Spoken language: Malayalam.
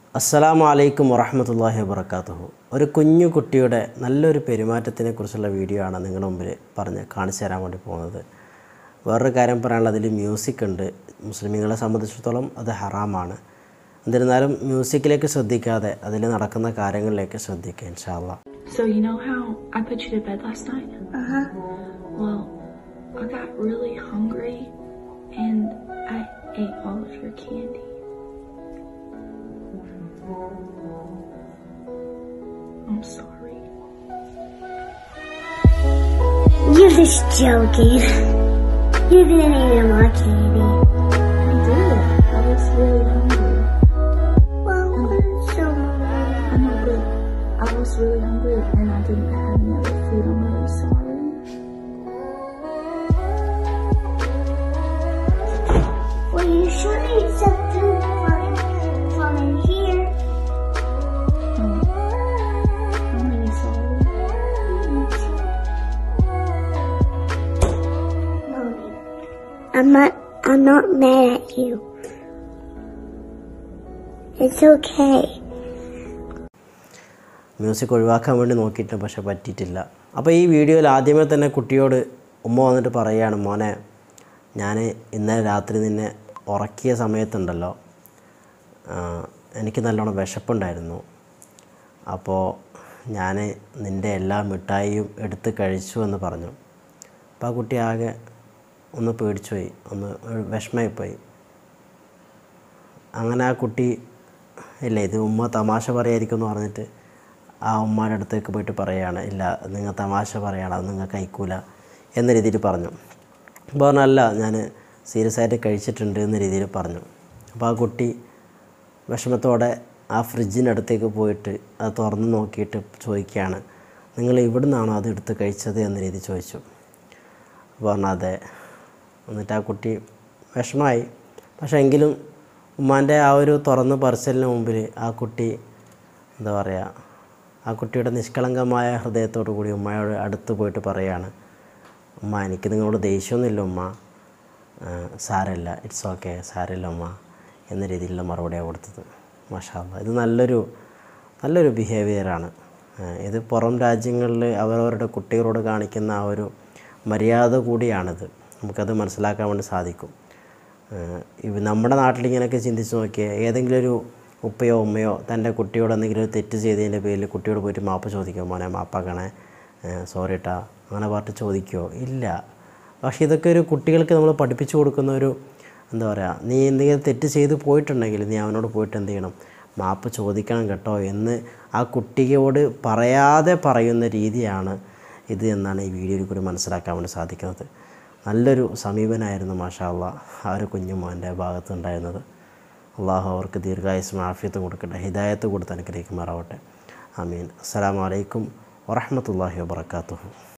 അസ്സലാമു അലൈക്കും വറഹമത്തല്ലാഹി വബർക്കാത്തുഹു ഒരു കുഞ്ഞു കുട്ടിയുടെ നല്ലൊരു പെരുമാറ്റത്തിനെ കുറിച്ചുള്ള വീഡിയോ ആണ് നിങ്ങളുടെ മുമ്പിൽ പറഞ്ഞ് കാണിച്ചു തരാൻ വേണ്ടി പോകുന്നത് വേറൊരു കാര്യം പറയാനുള്ളത് അതിൽ മ്യൂസിക് ഉണ്ട് മുസ്ലിമുകളെ സംബന്ധിച്ചിടത്തോളം അത് ഹറാമാണ് എന്നിരുന്നാലും മ്യൂസിക്കിലേക്ക് ശ്രദ്ധിക്കാതെ അതിൽ നടക്കുന്ന കാര്യങ്ങളിലേക്ക് ശ്രദ്ധിക്കുക ഇൻഷാല്ല So you know how I put you to bed last night? Uh huh. Well, I got really hungry and I ate all of your candy. I'm sorry. You're just joking. You didn't eat my candy. I did. I was really hungry. Well, so I know, but I was really hungry and I didn't have any other food. I'm really sorry. well, you should eat something from from in here. Hmm. I'm really sorry. Mommy, I'm not. I'm not mad at you. It's okay. Music ഒഴിവാക്കാൻ വേണ്ടി നോക്കിയിട്ട് പക്ഷെ പറ്റിയിട്ടില്ല അപ്പോൾ ഈ വീഡിയോയിൽ ആദ്യമേ തന്നെ കുട്ടിയോട് ഉമ്മ വന്നിട്ട് പറയുകയാണ് മോനെ ഞാൻ ഇന്നലെ രാത്രി നിന്നെ ഉറക്കിയ സമയത്തുണ്ടല്ലോ ആ, എനിക്ക് നല്ലോണം വിശപ്പുണ്ടായിരുന്നു അപ്പോൾ ഞാൻ നിൻ്റെ എല്ലാ മിഠായിയും എടുത്ത് കഴിച്ചു എന്ന് പറഞ്ഞു അപ്പോൾ ആ കുട്ടി ആകെ ഒന്ന് പേടിച്ചു പോയി ഒന്ന് വിഷമമായിപ്പോയി അങ്ങനെ ആ കുട്ടി ഇല്ല ഇത് ഉമ്മ തമാശ പറയായിരിക്കും എന്ന് പറഞ്ഞിട്ട് ആ ഉമ്മാൻ്റെ അടുത്തേക്ക് പോയിട്ട് പറയുകയാണ് ഇല്ല നിങ്ങൾ തമാശ പറയാണ് അത് നിങ്ങൾ കഴിക്കൂല എന്ന രീതിയിൽ പറഞ്ഞു അപ്പോൾ പറഞ്ഞല്ല ഞാൻ സീരിയസ് ആയിട്ട് കഴിച്ചിട്ടുണ്ട് എന്ന രീതിയിൽ പറഞ്ഞു അപ്പോൾ ആ കുട്ടി വിഷമത്തോടെ ആ ഫ്രിഡ്ജിൻ്റെ അടുത്തേക്ക് പോയിട്ട് അത് തുറന്ന് നോക്കിയിട്ട് ചോദിക്കുകയാണ് നിങ്ങൾ ഇവിടെ നിന്നാണോ അത് എടുത്ത് കഴിച്ചത് എന്ന രീതി ചോദിച്ചു അപ്പോൾ പറഞ്ഞു അതെ എന്നിട്ട് ആ കുട്ടി വിഷമായി പക്ഷേ എങ്കിലും ഉമ്മാൻ്റെ ആ ഒരു തുറന്ന് പറച്ചിലിന് മുമ്പിൽ ആ കുട്ടി എന്താ പറയുക ആ കുട്ടിയുടെ നിഷ്കളങ്കമായ ഹൃദയത്തോടു കൂടി ഉമ്മയോട് അടുത്ത് പോയിട്ട് പറയുകയാണ് ഉമ്മ എനിക്ക് നിങ്ങളോട് ദേഷ്യമൊന്നുമില്ല ഉമ്മ ആ, സാരമില്ല ഇറ്റ്സ് ഓക്കെ സാരമില്ല ഉമ്മ എന്ന രീതിയിലുള്ള മറുപടിയാണ് കൊടുത്തത് മാഷാല്ല ഇത് നല്ലൊരു നല്ലൊരു ബിഹേവിയറാണ് ഇത് പുറം രാജ്യങ്ങളിൽ അവരവരുടെ കുട്ടികളോട് കാണിക്കുന്ന ആ ഒരു മര്യാദ കൂടിയാണിത് നമുക്കത് മനസ്സിലാക്കാൻ വേണ്ടി സാധിക്കും ഏഹ് ഇവ നമ്മുടെ നാട്ടിൽ ഇങ്ങനെയൊക്കെ ചിന്തിച്ച് നോക്കിയാൽ ഏതെങ്കിലും ഒരു ഉപ്പയോ ഉമ്മയോ തൻ്റെ കുട്ടിയോട് എന്തെങ്കിലും ഒരു തെറ്റ് ചെയ്തതിൻ്റെ പേരിൽ കുട്ടിയോട് പോയിട്ട് മാപ്പ് ചോദിക്കുമോ മോനെ മാപ്പാക്കണേ സോറി ട്ടാ അങ്ങനെ പറഞ്ഞിട്ട് ചോദിക്കുമോ ഇല്ല പക്ഷേ ഇതൊക്കെ ഒരു കുട്ടികൾക്ക് നമ്മൾ പഠിപ്പിച്ചു കൊടുക്കുന്ന ഒരു എന്താ പറയുക നീ എന്തെങ്കിലും തെറ്റ് ചെയ്ത് പോയിട്ടുണ്ടെങ്കിൽ നീ അവനോട് പോയിട്ട് എന്ത് ചെയ്യണം മാപ്പ് ചോദിക്കണം കേട്ടോ എന്ന് ആ കുട്ടിയോട് പറയാതെ പറയുന്ന രീതിയാണ് ഇത് എന്നാണ് ഈ വീഡിയോയിൽ കൂടി മനസ്സിലാക്കാൻ വേണ്ടി സാധിക്കുന്നത് നല്ലൊരു സമീപനമായിരുന്നു മാഷാ അള്ളാ ആ ഒരു കുഞ്ഞുമോൻ്റെ ഭാഗത്ത് ഉണ്ടായിരുന്നത് അള്ളാഹു അവർക്ക് ദീർഘായുസ്സും ആഫിയത്തും കൊടുക്കട്ടെ ഹിദായത്ത് കൊടുത്ത് അനുഗ്രഹിക്കുമാറാവട്ടെ ആമീൻ അസ്സലാമു അലൈക്കും വറഹ്മത്തുള്ളാഹി വബറകാതുഹു